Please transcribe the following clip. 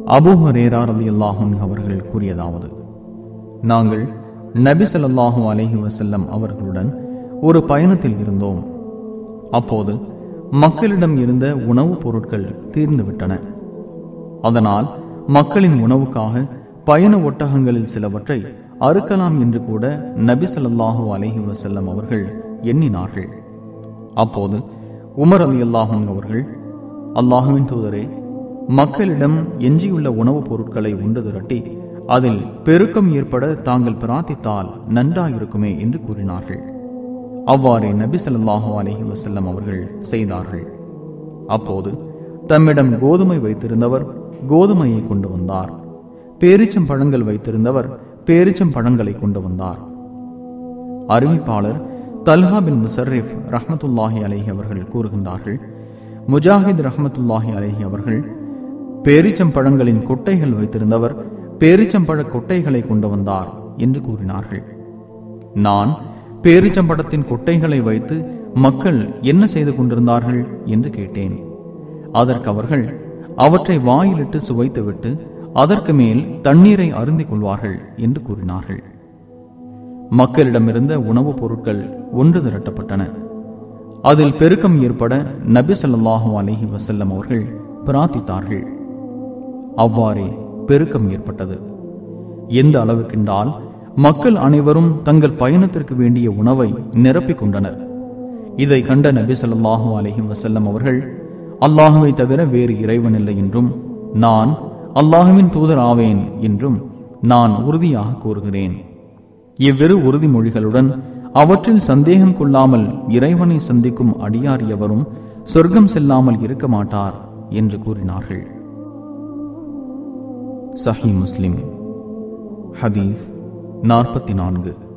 Abu ஹுரேரா ரலியல்லாஹு அன்ஹு அவர்கள் கூறியதாவது நாங்கள் நபி ஸல்லல்லாஹு அலைஹி வஸல்லம் அவர்களுடன் ஒரு பயணத்தில் இருந்தோம் அப்போது மக்களிடம் இருந்த உணவுப் பொருட்கள் தீர்ந்துவிட்டன அதனால் மக்களின் உணவுக்காக பயண ஒட்டகங்களில் சிலவற்றை அறுக்கலாம் என்று கூட நபி ஸல்லல்லாஹு அலைஹி வஸல்லம் அவர்கள் எண்ணினார்கள் அப்போது உமர் அலி அல்லாஹன் அவர்கள் அல்லாஹுவின் தூதரே மக்களிடம் எஞ்சியுள்ள உணவுப் பொருட்களை உண்டு திரட்டி அதில் பெருக்கம் ஏற்பட தாங்கள் பிரார்த்தித்தால் நன்றாயிருக்குமே என்று கூறினார்கள் அவ்வாறே நபி ஸல்லல்லாஹு அலைஹி வஸல்லம் அவர்கள் செய்தார்கள் அப்போது தம்மிடம் கோதுமை வைத்திருந்தவர் கோதுமையை கொண்டு வந்தார் பேரிச்சம் பழங்கள் வைத்திருந்தவர் பேரிச்சம் பழங்களை கொண்டு வந்தார் அறிவிப்பாளர் தல்ஹா பின் முசர்ரிஃப் ரஹ்மத்துல்லாஹி அலைஹி அவர்கள் கூறுகின்றார்கள் முஜாஹித் ரஹ்மத்துல்லாஹி அலைஹி அவர்கள் பேரிச்சம் பழங்களின் கொட்டைகள் வைத்திருந்தவர் பேரிச்சம்பழ கொட்டைகளை கொண்டு வந்தார் என்று கூறினார்கள் நான் பேரிச்சம்பழத்தின் கொட்டைகளை வைத்து மக்கள் என்ன செய்து கொண்டிருந்தார்கள் என்று கேட்டேன் அதற்கு அவர்கள் அவற்றை வாயிலிட்டு சுவைத்துவிட்டு அதற்கு மேல் தண்ணீரை அருந்திக் கொள்வார்கள் என்று கூறினார்கள் மக்களிடமிருந்த உணவுப் பொருட்கள் ஒன்று திரட்டப்பட்டன அதில் பெருக்கம் ஏற்பட நபி ஸல்லல்லாஹு அலைஹி வஸல்லம் அவர்கள் பிரார்த்தித்தார்கள் அவ்வாறே பெருக்கம் ஏற்பட்டது எந்த அளவுக்கென்றால் மக்கள் அனைவரும் தங்கள் பயணத்திற்கு வேண்டிய உணவை நிரப்பிக் கொண்டனர் இதை கண்ட நபி ஸல்லல்லாஹு அலைஹி வஸல்லம் அவர்கள் அல்லாஹுவை தவிர வேறு இறைவன் இல்லை என்றும் நான் அல்லாஹுவின் தூதர் ஆவேன் என்றும் நான் உறுதியாக கூறுகிறேன் இவ்விரு உறுதிமொழிகளுடன் அவற்றில் சந்தேகம் கொள்ளாமல் இறைவனை சந்திக்கும் அடியார் எவரும் சொர்க்கம் செல்லாமல் இருக்க மாட்டார் என்று கூறினார்கள் சஹி முஸ்லிம் ஹதீஸ் நாற்பத்தி நான்கு